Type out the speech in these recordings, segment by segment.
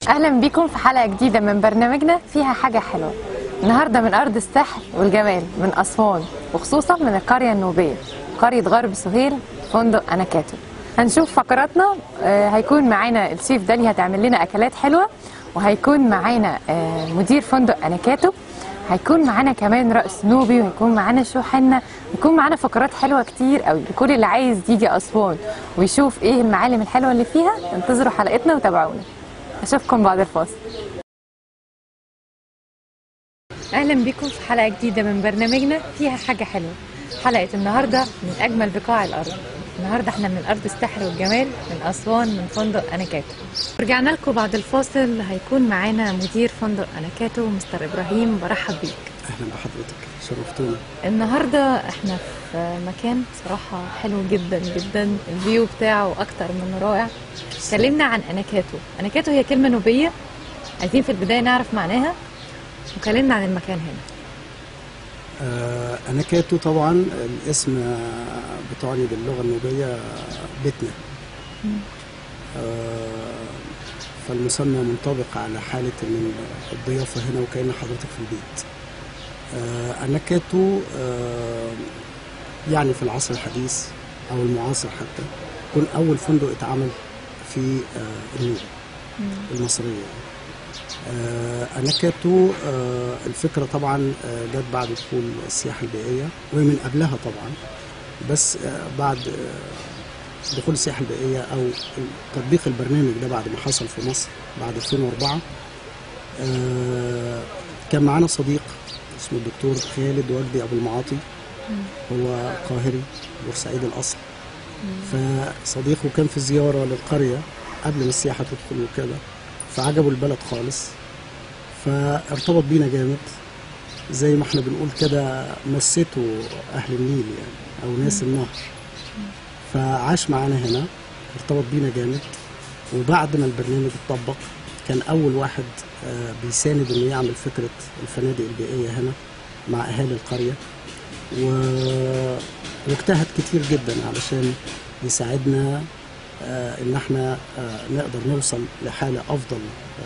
اهلا بيكم في حلقه جديده من برنامجنا فيها حاجه حلوه النهارده من ارض السحر والجمال من اسوان وخصوصا من القريه النوبيه قريه غرب سهيل فندق اناكاتو هنشوف فقراتنا آه، هيكون معانا الشيف دالي هتعمل لنا اكلات حلوه وهيكون معانا آه، مدير فندق اناكاتو هيكون معانا كمان رأس نوبي وهيكون معانا شو حنة ويكون معانا فقرات حلوة كتير قوي لكل اللي عايز يجي أسوان ويشوف ايه المعالم الحلوة اللي فيها انتظروا حلقتنا وتابعونا اشوفكم بعد الفاصل اهلا بكم في حلقه جديده من برنامجنا فيها حاجه حلوه حلقه النهارده من اجمل بقاع الارض النهارده احنا من ارض السحر والجمال من اسوان من فندق اناكاتو رجعنا لكم بعد الفاصل هيكون معانا مدير فندق اناكاتو مستر ابراهيم برحب بيك اهلا بحضرتك شرفتونا النهارده احنا في مكان صراحه حلو جدا جدا الفيو بتاعه اكتر من رائع كلمنا عن اناكاتو اناكاتو هي كلمه نوبيه عايزين في البدايه نعرف معناها وكلمنا عن المكان هنا آه انا كاتو طبعا الاسم آه، بتعني باللغه النوبيه بيتنا آه فالمسمى منطبق على حاله من الضيافه هنا وكأن حضرتك في البيت آه انا كاتو آه يعني في العصر الحديث او المعاصر حتى يكون اول فندق اتعمل في آه النوبه المصريه يعني. آه، أناكاتو آه، الفكرة طبعا آه، جت بعد دخول السياحة البيئية ومن قبلها طبعا بس آه، بعد آه، دخول السياحة البيئية أو تطبيق البرنامج ده بعد ما حصل في مصر بعد 2004 آه، كان معانا صديق اسمه الدكتور خالد وجدي أبو المعاطي هو قاهري بورسعيد الأصل فصديقه كان في زيارة للقرية قبل ما السياحة تدخل وكده فعجبه البلد خالص فارتبط بينا جامد زي ما احنا بنقول كده مسته اهل النيل يعني او ناس النهر فعاش معانا هنا ارتبط بينا جامد وبعد ما البرنامج اتطبق كان اول واحد آه، بيساند انه يعمل فكره الفنادق البيئيه هنا مع اهالي القريه و... واجتهد كتير جدا علشان يساعدنا آه، ان احنا آه، نقدر نوصل لحاله افضل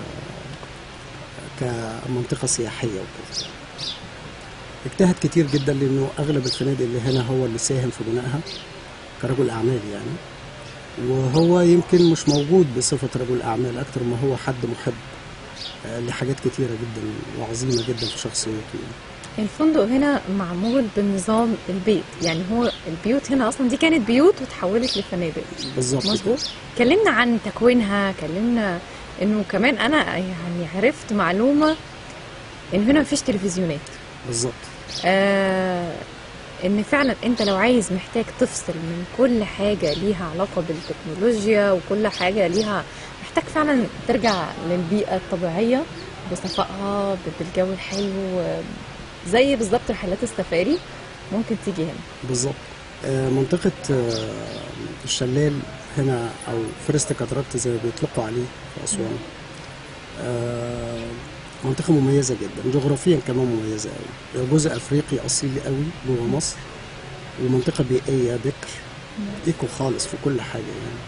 آه، كمنطقه سياحيه وكده اجتهد كتير جدا لانه اغلب الفنادق اللي هنا هو اللي ساهم في بنائها كرجل اعمال يعني وهو يمكن مش موجود بصفه رجل اعمال اكتر ما هو حد محب آه، لحاجات كتيره جدا وعظيمه جدا في شخصيته يعني. الفندق هنا معمول بالنظام البيت يعني هو البيوت هنا اصلا دي كانت بيوت وتحولت لفنادق بالظبط كده. مظبوط كلمنا عن تكوينها كلمنا انه كمان انا يعني عرفت معلومه ان هنا مفيش تلفزيونات بالظبط آه ان فعلا انت لو عايز محتاج تفصل من كل حاجه ليها علاقه بالتكنولوجيا وكل حاجه ليها محتاج فعلا ترجع للبيئه الطبيعيه بصفائها بالجو الحلو آه، زي بالظبط رحلات السفاري ممكن تيجي هنا بالظبط آه، منطقة آه، الشلال هنا أو فيرست كاتراكت زي ما بيطلقوا عليه في أسوان آه، منطقة مميزة جدا جغرافيا كمان مميزة أوي جزء أفريقي أصيل أوي جوه مصر ومنطقة بيئية بكر إيكو خالص في كل حاجة يعني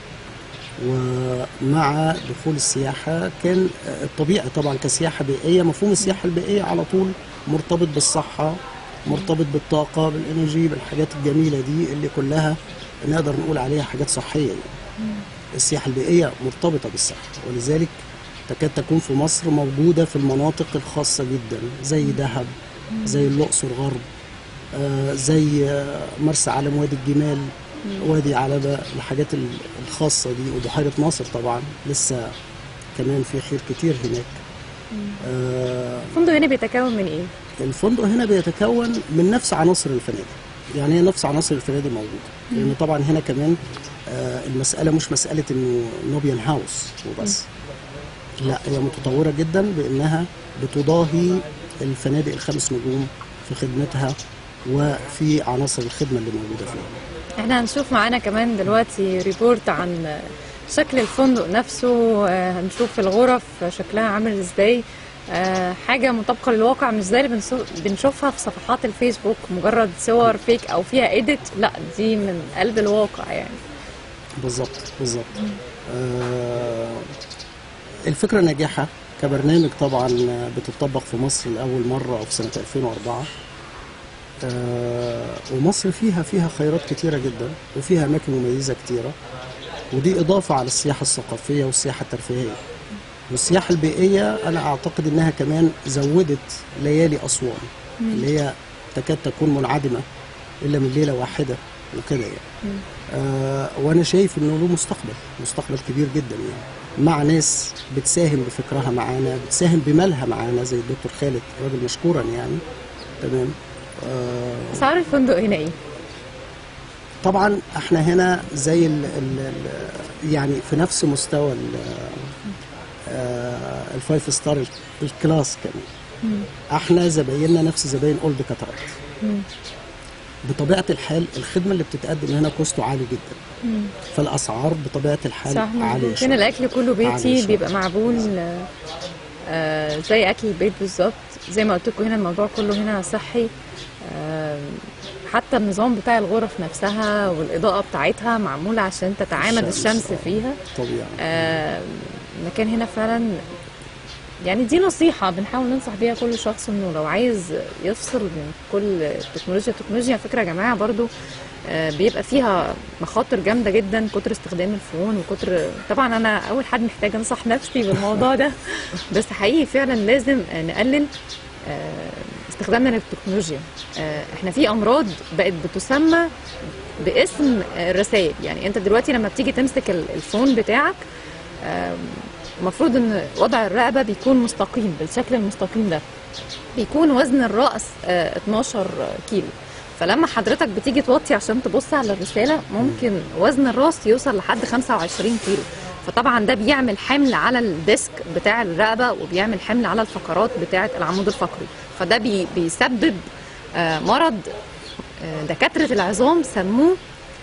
ومع دخول السياحة كان آه، الطبيعي طبعا كسياحة بيئية مفهوم السياحة البيئية على طول مرتبط بالصحة مرتبط بالطاقة بالإنرجي بالحاجات الجميلة دي اللي كلها نقدر نقول عليها حاجات صحية يعني. السياحة البيئية مرتبطة بالصحة ولذلك تكاد تكون في مصر موجودة في المناطق الخاصة جدا زي دهب زي الأقصر غرب آه، زي آه، مرسى علم وادي الجمال وادي علبة الحاجات ال- الخاصة دي وبحيرة ناصر طبعا لسه كمان في خير كتير هناك آه، الفندق هنا بيتكون من ايه الفندق هنا بيتكون من نفس عناصر الفنادق يعني هي نفس عناصر الفنادق موجوده لان طبعا هنا كمان آه، المساله مش مساله انه نوبيان هاوس وبس لا هي متطوره جدا بانها بتضاهي الفنادق الخمس نجوم في خدمتها وفي عناصر الخدمه اللي موجوده فيها احنا هنشوف معانا كمان دلوقتي ريبورت عن شكل الفندق نفسه آه، هنشوف الغرف شكلها عامل ازاي آه، حاجة مطابقة للواقع مش زي اللي بنسو- بنشوفها في صفحات الفيسبوك مجرد صور فيك او فيها ايديت لا دي من قلب الواقع يعني بالظبط بالظبط آه الفكرة ناجحة كبرنامج طبعا بتطبق في مصر لأول مرة في سنة 2004 آه، ومصر فيها فيها خيرات كتيرة جدا وفيها أماكن مميزة كتيرة ودي إضافة على السياحة الثقافية والسياحة الترفيهية والسياحة البيئية أنا أعتقد إنها كمان زودت ليالي أسوان اللي هي تكاد تكون منعدمة إلا من ليلة واحدة وكده يعني آه وأنا شايف إنه له مستقبل مستقبل كبير جدا يعني مع ناس بتساهم بفكرها معانا بتساهم بمالها معانا زي الدكتور خالد راجل مشكورا يعني تمام آه اسعار الفندق هنا ايه؟ طبعا احنا هنا زي ال ال ال يعني في نفس مستوى ال- آه، الفايف ستار الكلاس كمان احنا زبايننا نفس زباين اولد كاتارات بطبيعه الحال الخدمه اللي بتتقدم هنا كوسته عالي جدا فالاسعار بطبيعه الحال صح عاليه مظبوط. هنا شوية. الاكل كله عالية بيتي شوية. بيبقى معمول آه، آه، زي اكل البيت بالظبط زي ما قلت لكم هنا الموضوع كله هنا صحي آه، حتى النظام بتاع الغرف نفسها والاضاءه بتاعتها معموله عشان تتعامد الشمس، الشمس آه. فيها طبيعي آه، المكان هنا فعلا يعني دي نصيحة بنحاول ننصح بيها كل شخص انه لو عايز يفصل من كل التكنولوجيا التكنولوجيا على فكرة يا جماعة برضو آه، بيبقى فيها مخاطر جامدة جدا كتر استخدام الفون وكتر طبعا انا اول حد محتاجة انصح نفسي بالموضوع ده بس حقيقي فعلا لازم آه، نقلل آه، استخدامنا للتكنولوجيا آه، احنا في امراض بقت بتسمى باسم الرسائل يعني انت دلوقتي لما بتيجي تمسك ال- الفون بتاعك آم، المفروض ان وضع الرقبه بيكون مستقيم بالشكل المستقيم ده بيكون وزن الراس آه، 12 كيلو فلما حضرتك بتيجي توطي عشان تبص على الرساله ممكن وزن الراس يوصل لحد 25 كيلو فطبعا ده بيعمل حمل على الديسك بتاع الرقبه وبيعمل حمل على الفقرات بتاعه العمود الفقري فده بي بيسبب آه، مرض آه، دكاتره العظام سموه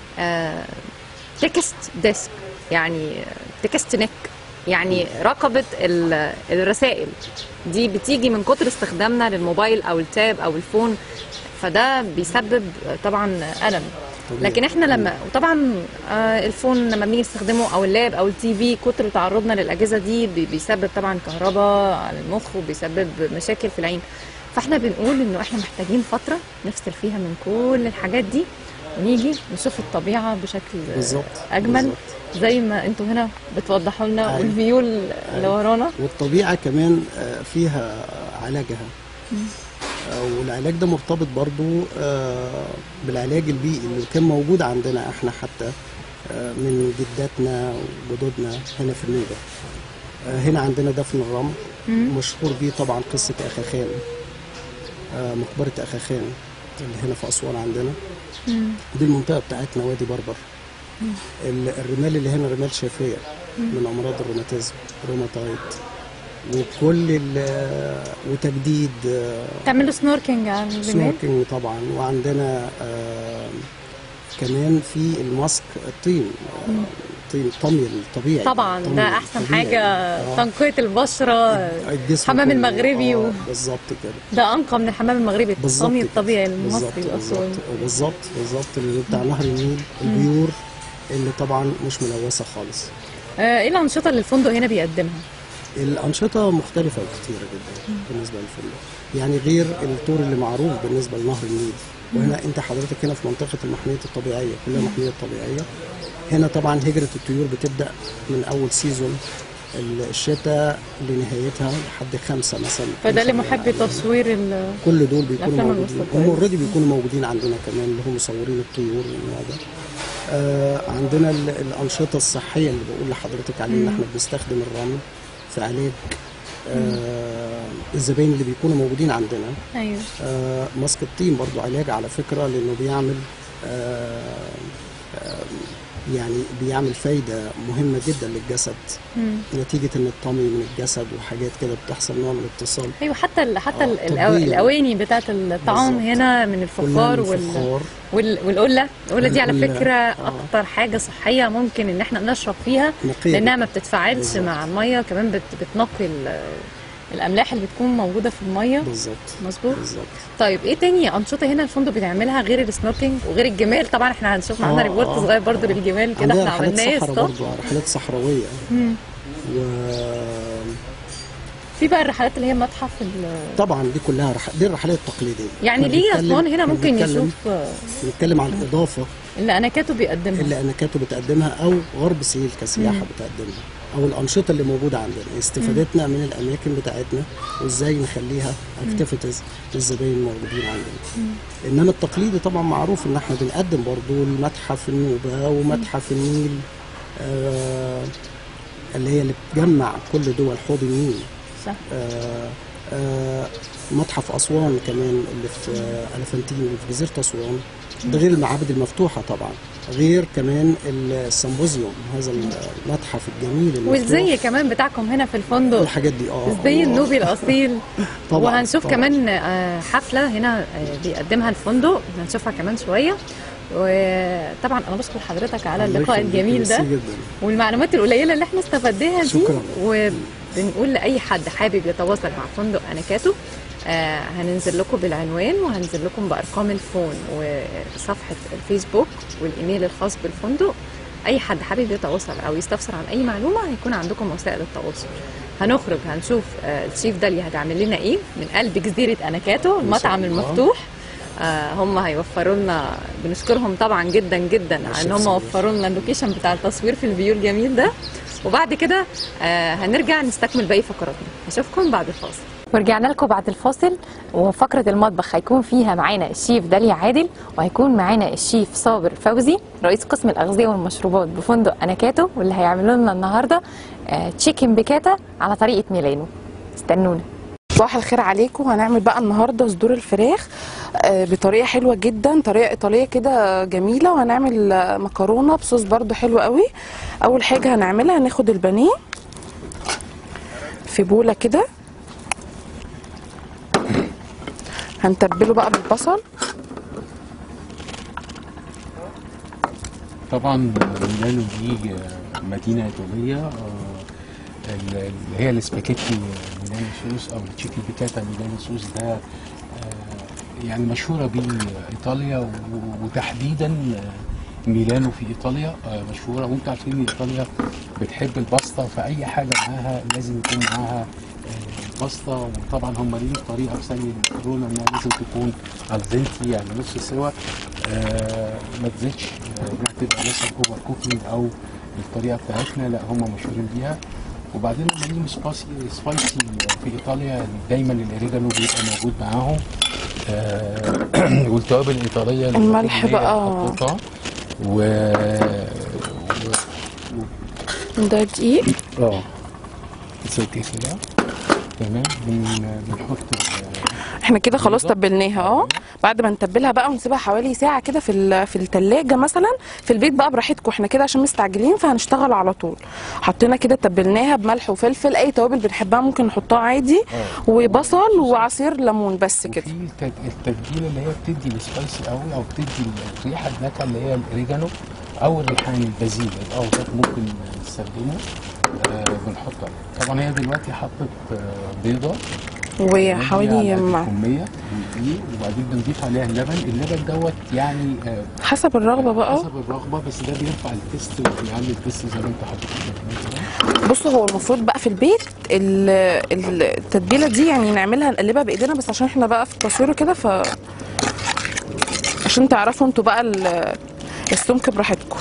تكست ديسك يعني تكست نك يعني رقبة ال- الرسائل دي بتيجي من كتر استخدامنا للموبايل أو التاب أو الفون فده بيسبب طبعا ألم طبيعي. لكن احنا لما وطبعا آه، الفون لما بنيجي نستخدمه او اللاب او التي في كتر تعرضنا للاجهزه دي بي- بيسبب طبعا كهرباء على المخ وبيسبب مشاكل في العين فاحنا بنقول انه احنا محتاجين فتره نفصل فيها من كل الحاجات دي ونيجي نشوف الطبيعه بشكل بالظبط اجمل بالظبط. زي ما انتوا هنا بتوضحوا لنا أيوة. والفيو اللي أيوة. ورانا والطبيعة كمان آه، فيها علاجها آه، والعلاج ده مرتبط برضو آه، بالعلاج البيئي اللي كان موجود عندنا احنا حتى آه، من جداتنا وجدودنا هنا في النوبة آه، هنا عندنا دفن الرمل مشهور بيه طبعا قصة أخاخان آه، مقبرة أخاخان اللي هنا في أسوان عندنا دي المنطقة بتاعتنا وادي بربر ال- الرمال اللي هنا رمال شافية من أمراض الروماتيزم روماتايد وكل ال- وتجديد آه، تعملوا سنوركينج على الرمال سنوركينج طبعا وعندنا آه، كمان في الماسك الطين آه، طين طمي الطبيعي طبعا الطمي ده احسن الطبيعي. حاجه آه، تنقيه البشره الجسم الحمام كله. المغربي و- آه، بالظبط كده ده انقى من الحمام المغربي بالظبط الطمي كده. الطبيعي بالظبط المصري الاسواني بالظبط بالظبط بالظبط اللي بتاع نهر النيل البيور اللي طبعا مش ملوثه خالص آه، ايه الانشطه اللي الفندق هنا بيقدمها الأنشطة مختلفة وكتيرة جدا بالنسبة للفندق يعني غير التور اللي معروف بالنسبة لنهر النيل وهنا أنت حضرتك هنا في منطقة المحمية الطبيعية كلها محمية طبيعية هنا طبعا هجرة الطيور بتبدأ من أول سيزون الشتاء لنهايتها لحد خمسة مثلا فده خمسة لمحبي يعني. تصوير ال- كل دول بيكونوا الأفلام موجودين الوثائقية. هم اوريدي بيكونوا موجودين عندنا كمان اللي هم مصورين الطيور والنوع ده آه عندنا ال- الأنشطة الصحية اللي بقول لحضرتك عليه إن إحنا بنستخدم الرمل في علاج آه الزباين اللي بيكونوا موجودين عندنا ايوه آه ماسك الطين برضو علاج على فكرة لأنه بيعمل آه آه يعني بيعمل فايدة مهمة جدا للجسد مم. نتيجة إن الطمي من الجسد وحاجات كده بتحصل نوع من الاتصال ايوه حتى ال حتى آه، ال- الأو- طبيعي. الاواني بتاعت الطعام بالظبط. هنا من كلها الفخار من وال الفخار وال والقله القله دي على القلة، فكره آه. اكتر حاجه صحيه ممكن ان احنا نشرب فيها نقية لانها ما بتتفاعلش بالظبط. مع الميه كمان بت بتنقي ال- الاملاح اللي بتكون موجوده في الميه بالظبط مظبوط بالظبط طيب ايه تاني انشطه هنا الفندق بيعملها غير السنوركينج وغير الجمال طبعا احنا هنشوف معانا آه، ريبورت آه. صغير برضو للجمال كده عندنا احنا رحلات عملناه صحراء ستوب برضو رحلات صحراوية مم. و في بقى الرحلات اللي هي متحف ال- طبعا دي كلها رح... دي الرحلات التقليديه يعني إحنا ليه بنتكلم- اسوان هنا إحنا ممكن بنتكلم- يشوف آه، بنتكلم عن الاضافه اللي اناكاته بيقدمها اللي اناكاته بتقدمها او غرب سهيل كسياحه بتقدمها او الانشطه اللي موجوده عندنا استفادتنا من الاماكن بتاعتنا وازاي نخليها اكتيفيتيز للزباين الموجودين عندنا انما التقليدي طبعا معروف ان احنا بنقدم برضو المتحف النوبه ومتحف النيل آه اللي هي اللي بتجمع كل دول حوض النيل صح آه، آه، متحف اسوان كمان اللي في آه، الفانتين اللي في جزيره اسوان ده غير المعابد المفتوحه طبعا غير كمان السمبوزيوم هذا المتحف الجميل المفتوح والزي كمان بتاعكم هنا في الفندق والحاجات دي اه الزي آه. النوبي الاصيل طبعاً، وهنشوف طبعاً. كمان آه، حفله هنا آه، بيقدمها الفندق هنشوفها كمان شويه وطبعا انا بشكر حضرتك على الله اللقاء يخليك، الجميل ده ميرسي جدا والمعلومات القليله اللي احنا استفدناها دي شكراً. وبنقول لاي حد حابب يتواصل مع فندق اناكاتو آه هننزل لكم بالعنوان وهنزل لكم بارقام الفون وصفحه الفيسبوك والايميل الخاص بالفندق اي حد حابب يتواصل او يستفسر عن اي معلومه هيكون عندكم وسائل التواصل هنخرج هنشوف آه الشيف داليا هتعمل لنا ايه من قلب جزيره اناكاتو المطعم الله. المفتوح آه هم هيوفروا لنا بنشكرهم طبعا جدا جدا على ان الشيف هم سمير. وفروا لنا اللوكيشن بتاع التصوير في الفيو الجميل ده وبعد كده آه هنرجع نستكمل باقي فقراتنا اشوفكم بعد الفاصل ورجعنا لكم بعد الفاصل وفقرة المطبخ هيكون فيها معانا الشيف داليا عادل وهيكون معانا الشيف صابر فوزي رئيس قسم الأغذية والمشروبات بفندق أناكاتو واللي هيعملوا لنا النهاردة آه تشيكن بيكاتا على طريقة ميلانو استنونا صباح الخير عليكم هنعمل بقى النهارده صدور الفراخ آه، بطريقه حلوه جدا طريقه ايطاليه كده جميله وهنعمل آه، مكرونه بصوص برده حلو قوي اول حاجه هنعملها هناخد البانيه في بوله كده هنتبله بقى بالبصل طبعا ميلانو دي آه، مدينة إيطالية آه، ال- اللي هي السباكيتي ميلانو صوص أو التشيكن بيكاتا ميلانو صوص ده آه، يعني مشهورة بيه إيطاليا و- وتحديدا آه، ميلانو في إيطاليا آه، مشهورة وأنتوا عارفين إن إيطاليا بتحب الباستا فأي حاجة معاها لازم يكون معاها آه، باستا وطبعا هم ليهم طريقه في سلق المكرونه انها لازم تكون الدنتي يعني نص سوا آه ما تزيدش آه انها تبقى مثلا اوفر كوكينج او الطريقه بتاعتنا لا هم مشهورين بيها وبعدين لما ليهم سبايسي سبايسي في ايطاليا دايما الاوريجانو بيبقى موجود معاهم آه والتوابل الايطاليه اللي الملح المفروض إن هي بقى. محطوطة و... و... ده دقيق اه زي كده تمام بن- بنحط ال- احنا كده خلاص تبلناها اه بعد ما نتبلها بقى ونسيبها حوالي ساعه كده في ال- في التلاجة مثلا في البيت بقى براحتكم احنا كده عشان مستعجلين فهنشتغل على طول حطينا كده تبلناها بملح وفلفل اي توابل بنحبها ممكن نحطها عادي آه. وبصل وعصير ليمون بس كده وفي التد- التتبيله اللي هي بتدي السبايسي قوي او بتدي الريحه النكهه اللي هي الاوريجانو او الريحان البازيل الاوسط ممكن نستخدمه آه بنحطها طبعا هي دلوقتي حطت آه بيضه وحوالي على مع كميه ودقيق وبعدين بنضيف عليها اللبن اللبن دوت يعني آه حسب الرغبه بقى حسب الرغبه بس ده بيرفع التست وبيعلي التست زي ما انت حاطط كده بصوا هو المفروض بقى في البيت ال- ال- التتبيله دي يعني نعملها نقلبها بايدينا بس عشان احنا بقى في التصوير كده ف عشان تعرفوا انتوا بقى ال- السمك براحتكم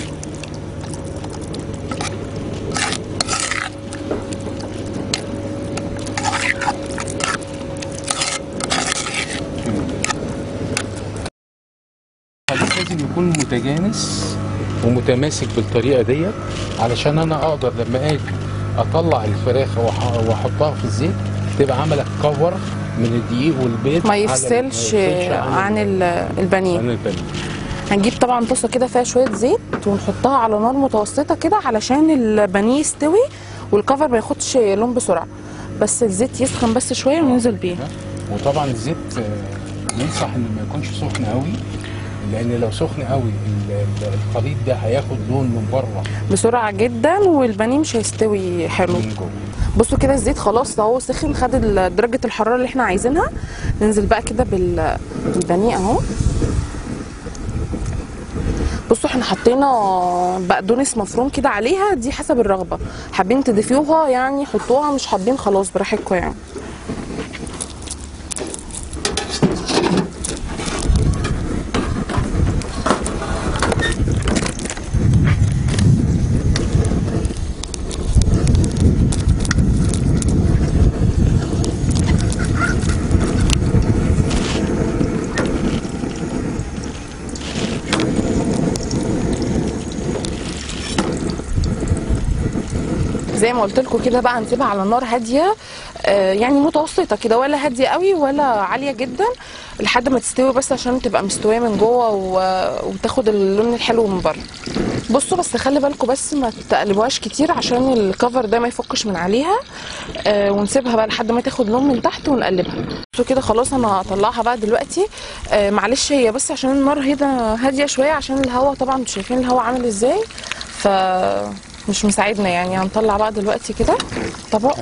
الخليط لازم يكون متجانس ومتماسك بالطريقه ديت علشان انا اقدر لما اجي اطلع الفراخ وأح- واحطها في الزيت تبقى عملت كفر من الدقيق والبيض ما على- يفصلش عن ال- البانيه عن البانيه هنجيب طبعا طاسه كده فيها شويه زيت ونحطها على نار متوسطه كده علشان البانيه يستوي والكفر ما ياخدش لون بسرعه بس الزيت يسخن بس شويه وننزل بيه وطبعا الزيت آه، ينصح ان ما يكونش سخن قوي لان لو سخن قوي ال- ال- الخليط ده هياخد لون من بره بسرعه جدا والبانيه مش هيستوي حلو من جوه بصوا كده الزيت خلاص اهو سخن خد ال- درجه الحراره اللي احنا عايزينها ننزل بقى كده بال- بالبانيه اهو بصوا احنا حطينا بقدونس مفروم كده عليها دي حسب الرغبه حابين تضيفوها يعني حطوها مش حابين خلاص براحتكم يعني زي ما قلت لكم كده بقى هنسيبها على نار هاديه آه، يعني متوسطه كده ولا هاديه قوي ولا عاليه جدا لحد ما تستوي بس عشان تبقى مستويه من جوه و- وتاخد اللون الحلو من بره بصوا بس خلي بالكم بس ما تقلبوهاش كتير عشان الكفر ده ما يفكش من عليها آه ونسيبها بقى لحد ما تاخد لون من تحت ونقلبها بصوا كده خلاص انا هطلعها بقى دلوقتي آه معلش هي بس عشان النار هنا هاديه شويه عشان الهواء طبعا انتوا شايفين الهواء عامل ازاي ف مش مساعدنا يعني هنطلع بقى دلوقتي كده طبق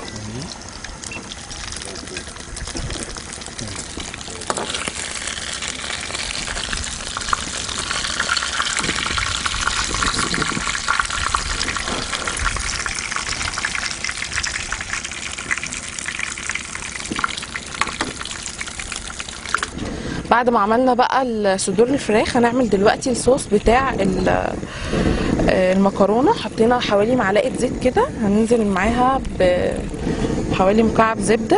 بعد ما عملنا بقى صدور الفراخ هنعمل دلوقتي الصوص بتاع ال- آه، المكرونه حطينا حوالي معلقه زيت كده هننزل معاها بحوالي مكعب زبده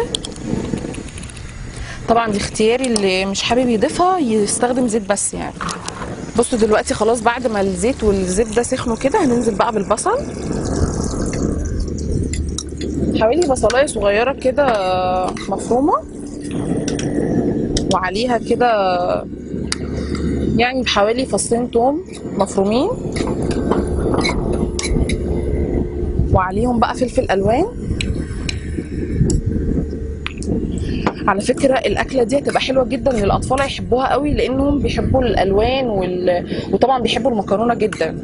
طبعا دي اختياري اللي مش حابب يضيفها يستخدم زيت بس يعني بصوا دلوقتي خلاص بعد ما الزيت والزبده سخنوا كده هننزل بقى بالبصل حوالي بصلايه صغيره كده مفرومه وعليها كده يعني بحوالي فصين توم مفرومين وعليهم بقى فلفل الوان على فكره الاكله دي هتبقى حلوه جدا للاطفال هيحبوها قوي لانهم بيحبوا الالوان وال... وطبعا بيحبوا المكرونه جدا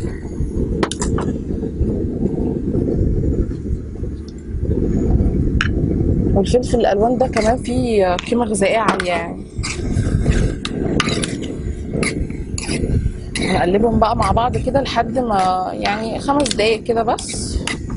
والفلفل الالوان ده كمان فيه قيمه غذائيه عاليه يعني هنقلبهم بقى مع بعض كده لحد ما يعني خمس دقايق كده بس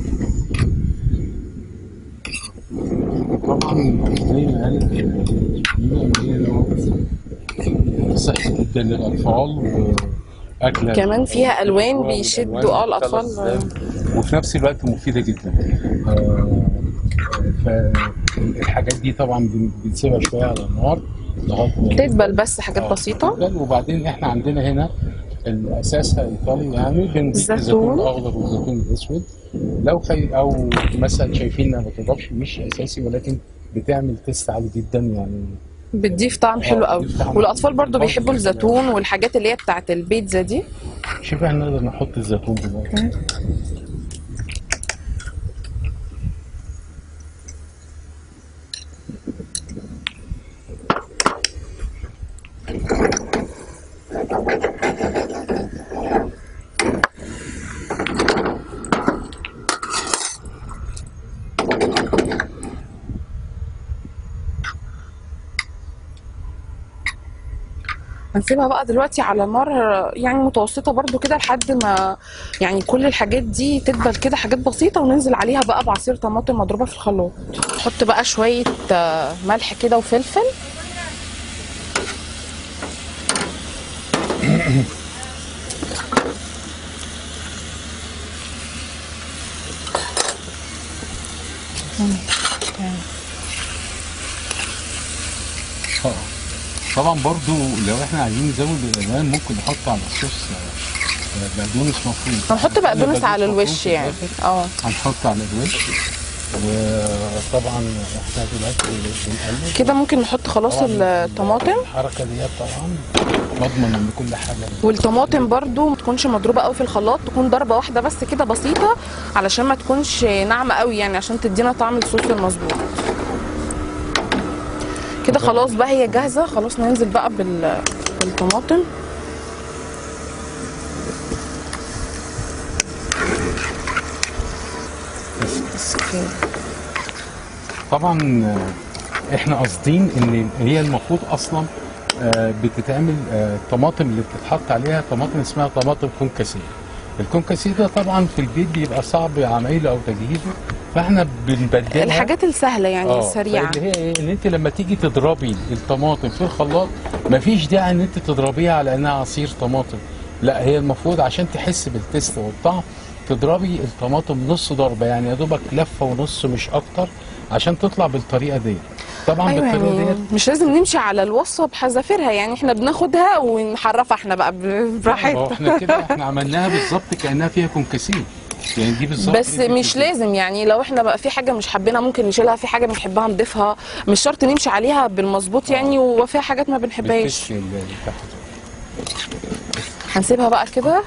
طبعا زي ما قالت دينا ان هي صحي جدا للاطفال واكله كمان فيها ألوان والألوان بيشدوا اه بتخلص الأطفال الدم، وفي نفس الوقت مفيده جدا فالحاجات دي طبعا بن- بنسيبها شويه على النار لغايه ما تدبل بس حاجات آه، بسيطة تدبل، وبعدين احنا عندنا هنا الاساس ايطالي يعني بنضيف الزيتون. الزيتون الاخضر والزيتون الاسود لو خي او مثلا شايفين انها ما بتضافش مش اساسي ولكن بتعمل تيست عالي جدا يعني بتضيف طعم حلو آه، قوي بتضيف طعم. والأطفال برضو برضو بيحبوا الزيتون والحاجات اللي هي بتاعت البيتزا دي شوف احنا نقدر نحط الزيتون دلوقتي هنسيبها بقى دلوقتي على نار يعني متوسطة برضو كده لحد ما يعني كل الحاجات دي تدبل كده حاجات بسيطة وننزل عليها بقى بعصير طماطم مضروبة في الخلاط نحط بقى شوية آه، ملح كده وفلفل آه. طبعا برضو لو احنا عايزين نزود الالوان ممكن نحط على الصوص آه، بقدونس مفروم هنحط بقدونس على مفروم الوش في يعني الآخر. اه هنحط على الوش وطبعا احنا دلوقتي بنقلب كده ممكن نحط خلاص طبعاً الطماطم الحركه دي طبعا بضمن ان كل حاجه والطماطم برضو ما تكونش مضروبه قوي في الخلاط تكون ضربه واحده بس كده بسيطه علشان ما تكونش ناعمه قوي يعني عشان تدينا طعم الصوص المظبوط كده خلاص بقى هي جاهزه خلاص ننزل بقى بال- بالطماطم بس كده. طبعا آه، احنا قاصدين ان هي المفروض اصلا آه، بتتعمل آه، الطماطم اللي بتتحط عليها طماطم اسمها طماطم كونكاسيه الكونكاسيه ده طبعا في البيت بيبقى صعب عمايله او تجهيزه فاحنا بنبدلها الحاجات السهله يعني آه، السريعه فاللي هي ايه ان انت لما تيجي تضربي الطماطم في الخلاط مفيش داعي ان انت تضربيها على انها عصير طماطم لا هي المفروض عشان تحس بالتست والطعم تضربي الطماطم نص ضربه يعني يا دوبك لفه ونص مش اكتر عشان تطلع بالطريقه دي طبعا ايوه بالطريقه يعني ديت مش لازم نمشي على الوصفه بحذافيرها يعني احنا بناخدها ونحرفها احنا بقى ب- ما هو براحتنا احنا كده احنا عملناها بالظبط كانها فيها كونكاسيه يعني دي بالظبط بس اللي مش بتدي. لازم يعني لو احنا بقى في حاجه مش حابينها ممكن نشيلها في حاجه بنحبها نضيفها مش شرط نمشي عليها بالمظبوط يعني وفيها حاجات ما بنحبهاش بالتست اللي تحت هنسيبها بقى كده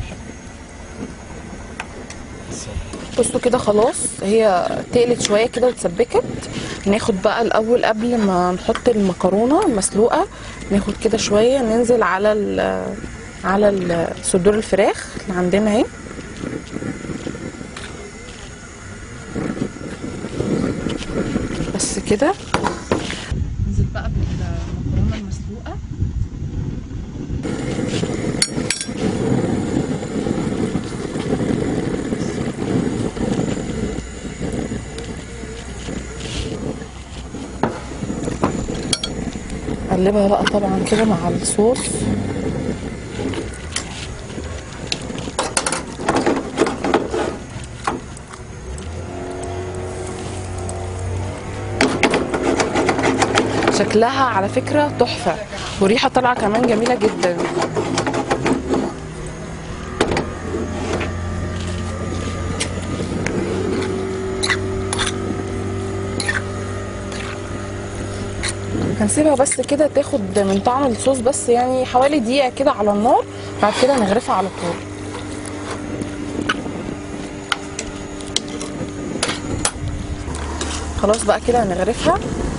بصوا كده خلاص هي تقلت شويه كده واتسبكت ناخد بقى الاول قبل ما نحط المكرونه المسلوقه ناخد كده شويه ننزل على ال على ال- صدور الفراخ اللي عندنا اهي بس كده ننزل بقى بالمكرونه المسلوقه اقلبها بقى طبعا كده مع الصوص شكلها على فكرة تحفة وريحة طالعة كمان جميلة جدا هنسيبها بس كده تاخد من طعم الصوص بس يعني حوالي دقيقة كده على النار بعد كده نغرفها على طول خلاص بقى كده هنغرفها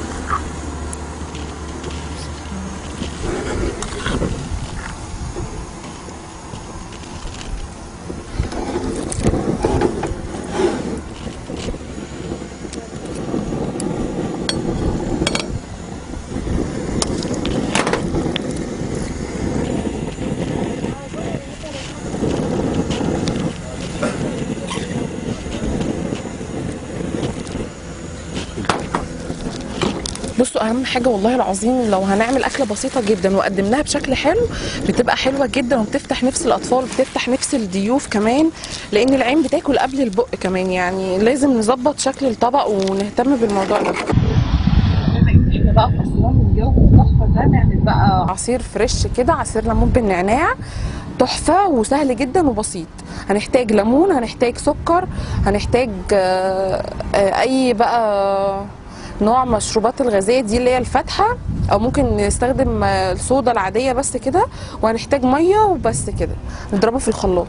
بصوا اهم حاجه والله العظيم لو هنعمل اكله بسيطه جدا وقدمناها بشكل حلو بتبقى حلوه جدا وبتفتح نفس الاطفال وبتفتح نفس الضيوف كمان لان العين بتاكل قبل البق كمان يعني لازم نظبط شكل الطبق ونهتم بالموضوع ده بما ان احنا بقى في اسوان الجو التحفه ده نعمل بقى عصير فريش كده عصير ليمون بالنعناع تحفه وسهل جدا وبسيط هنحتاج ليمون هنحتاج سكر هنحتاج آه، آه، اي بقى نوع مشروبات الغازيه دي اللي هي الفاتحه او ممكن نستخدم آه، الصودا العاديه بس كده وهنحتاج ميه وبس كده نضربه في الخلاط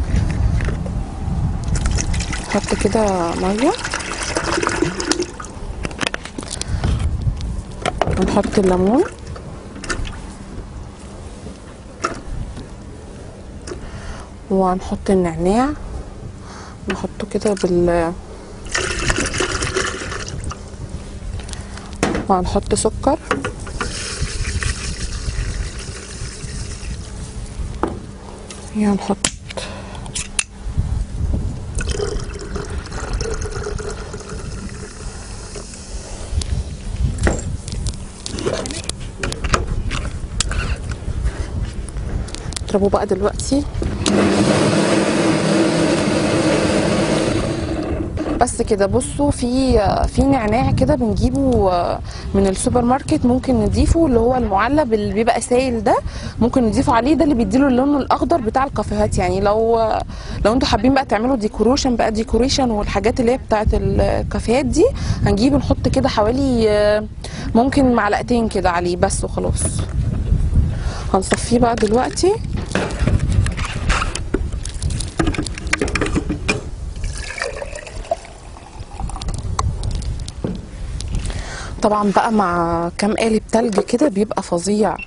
نحط كده ميه ونحط الليمون وهنحط النعناع نحطه كده بال وهنحط سكر هنحط اضربه بقى دلوقتي بس كده بصوا في في نعناع كده بنجيبه من السوبر ماركت ممكن نضيفه اللي هو المعلب اللي بيبقى سايل ده ممكن نضيفه عليه ده اللي بيديله اللون الاخضر بتاع الكافيهات يعني لو لو انتوا حابين بقى تعملوا ديكوريشن بقى ديكوريشن والحاجات اللي هي بتاعت الكافيهات دي هنجيب نحط كده حوالي ممكن معلقتين كده عليه بس وخلاص هنصفيه بقى دلوقتي طبعا بقى مع كام قالب تلج كده بيبقى فظيع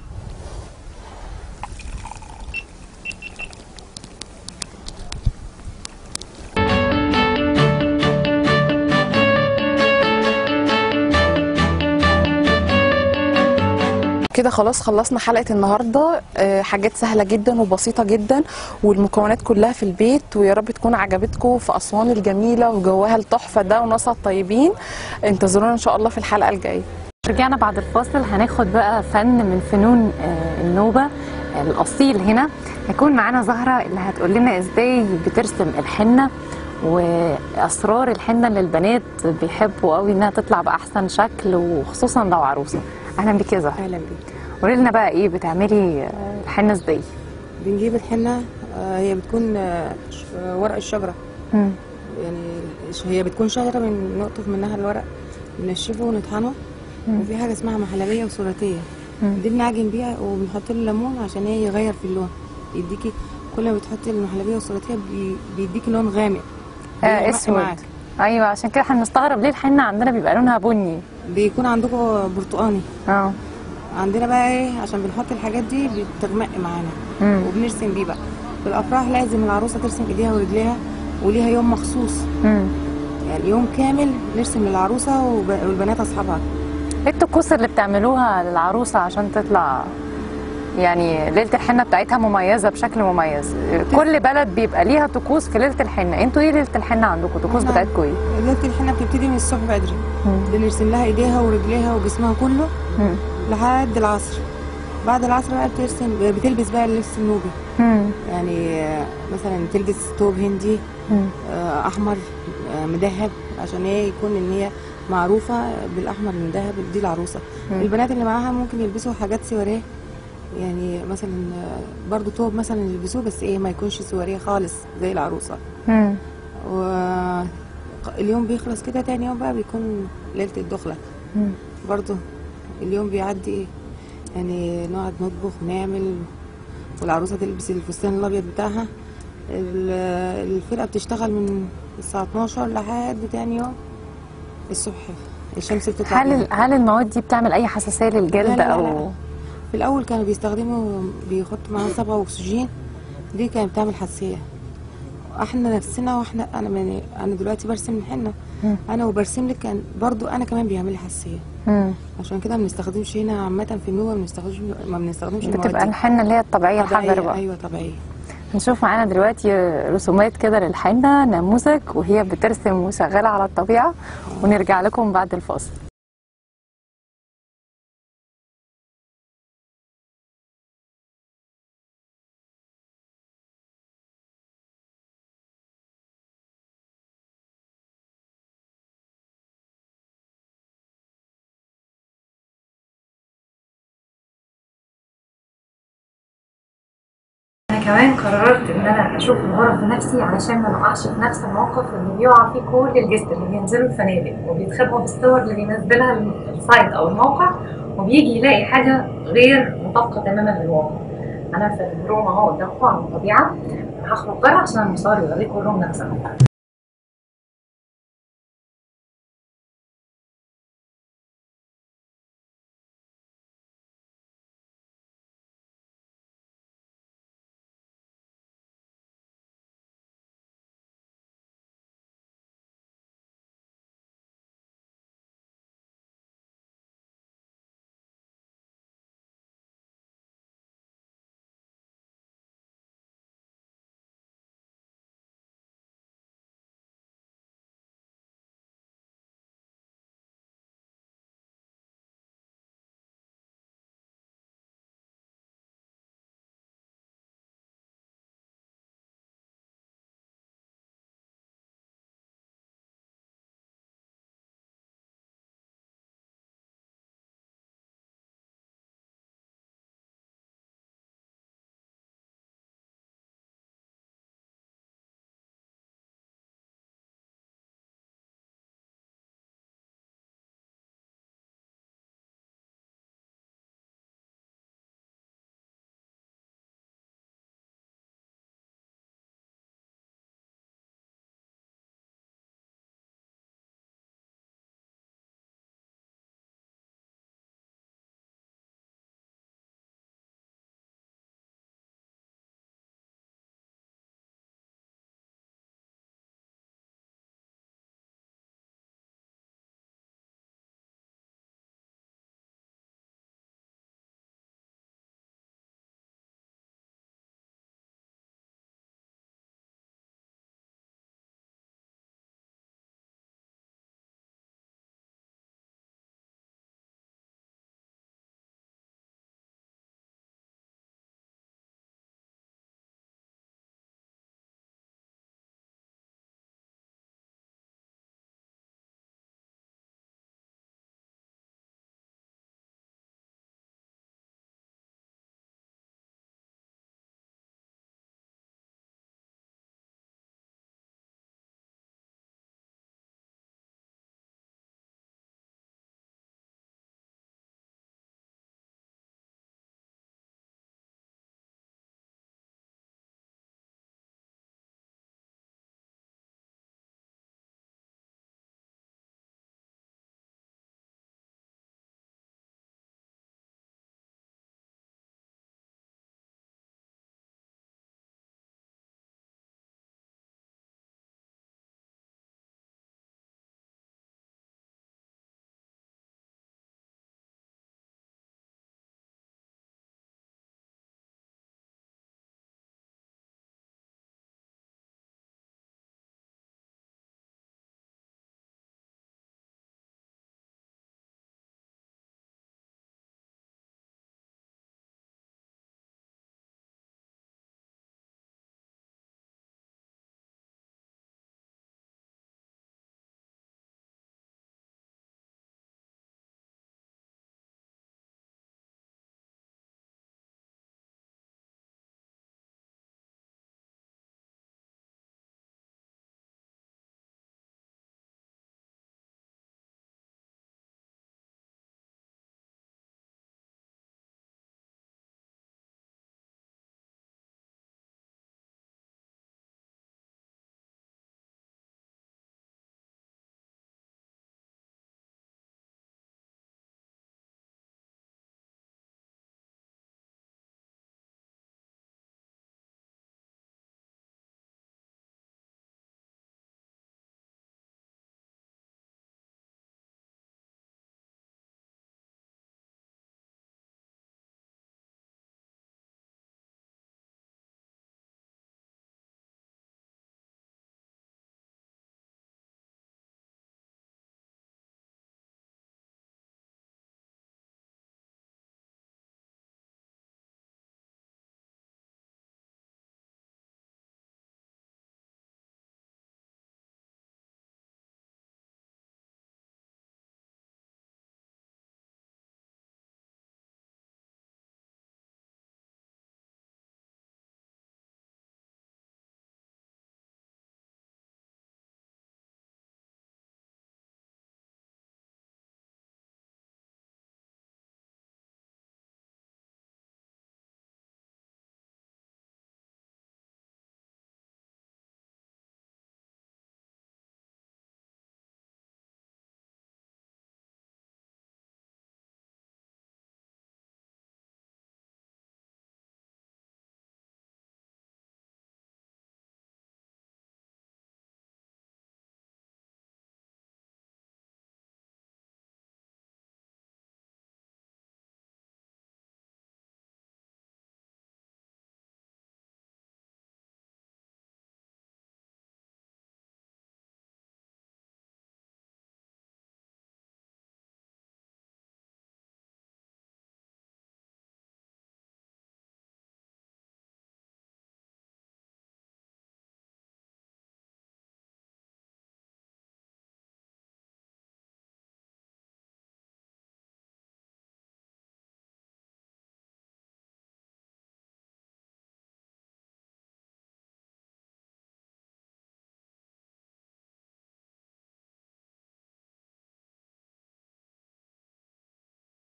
كده خلاص خلصنا حلقة النهاردة آه، حاجات سهلة جدا وبسيطة جدا والمكونات كلها في البيت ويا رب تكون عجبتكم في أسوان الجميلة وجوها التحفة ده وناسها الطيبين انتظرونا إن شاء الله في الحلقة الجاية رجعنا بعد الفاصل هناخد بقى فن من فنون آه، النوبة آه، الأصيل هنا هيكون معانا زهرة اللي هتقول لنا ازاي بترسم الحنة وأسرار الحنة اللي البنات بيحبوا قوي انها تطلع بأحسن شكل وخصوصا لو عروسة أهلا بيك يا زهرة اهلا بيك قولي لنا بقى ايه بتعملي آه، الحنة ازاي؟ بنجيب الحنه آه، هي بتكون آه، ش- آه، ورق الشجره مم. يعني ش- هي بتكون شجره من نقطف منها الورق بنشفه ونطحنه مم. وفي حاجه اسمها محلبيه وثلاثيه مم. دي بنعجن بيها وبنحط له ليمون عشان هي يغير في اللون يديكي كل ما بتحطي المحلبيه والثلاثيه بي- بيديكي لون غامق آه بيغمق اسود معاك. ايوه عشان كده هنستغرب ليه الحنة عندنا بيبقى لونها بني بيكون عندكم برتقاني اه عندنا بقى ايه عشان بنحط الحاجات دي بتغمق معانا مم. وبنرسم بيه بقى في الافراح لازم العروسه ترسم ايديها ورجليها وليها يوم مخصوص مم. يعني يوم كامل نرسم للعروسه وب- والبنات اصحابها ايه الطقوس اللي بتعملوها للعروسه عشان تطلع يعني ليله الحنه بتاعتها مميزه بشكل مميز كل بلد بيبقى ليها طقوس في ليله الحنه انتوا ايه ليله الحنه عندكم الطقوس إحنا- بتاعتكم ايه ليله الحنه بتبتدي من الصبح بدري مم. بنرسم لها ايديها ورجليها وجسمها كله مم. لحد العصر بعد العصر بقى بترسم بتلبس بقى اللبس النوبي مم. يعني آه، مثلا تلبس توب هندي مم. آه، احمر آه، مدهب عشان هي يكون ان هي معروفه بالاحمر المدهب دي العروسه مم. البنات اللي معاها ممكن يلبسوا حاجات سواريه يعني مثلا آه، برضو توب مثلا يلبسوه بس ايه ما يكونش سواريه خالص زي العروسه مم. واليوم بيخلص كده تاني يوم بقى بيكون ليله الدخله مم. برضو اليوم بيعدي ايه يعني نقعد نطبخ ونعمل والعروسه تلبس الفستان الابيض بتاعها ال- الفرقه بتشتغل من الساعه 12 لحد تاني يوم الصبح الشمس بتطلع هل منها. هل المواد دي بتعمل اي حساسيه لا، للجلد لا، لا، او لا. في الاول كانوا بيستخدموا بيحطوا معاها صبغه اكسجين دي كانت بتعمل حساسيه احنا نفسنا واحنا انا من انا دلوقتي برسم الحنه مم. انا وبرسم لك كان برضو انا كمان بيعمل لي حساسيه مم. عشان كده ما بنستخدمش هنا عامه في النوبه ما بنستخدمش ما بنستخدمش المواد بتبقى دي. الحنه اللي هي الطبيعيه الحجر طبيعية، بقى ايوه طبيعيه نشوف معانا دلوقتي رسومات كده للحنه نموذج وهي بترسم وشغاله على الطبيعه ونرجع لكم بعد الفاصل انا كمان قررت ان انا اشوف الغرف بنفسي علشان ما نقعش في نفس الموقف اللي بيقع فيه كل الجست اللي بينزلوا الفنادق وبيتخبوا بالصور اللي بينزلها السايت او الموقع وبيجي يلاقي حاجه غير مطابقه تماما للواقع انا في الروم اهو قدامكم على الطبيعه هخرج بره عشان المصور يوريكم الروم نفسها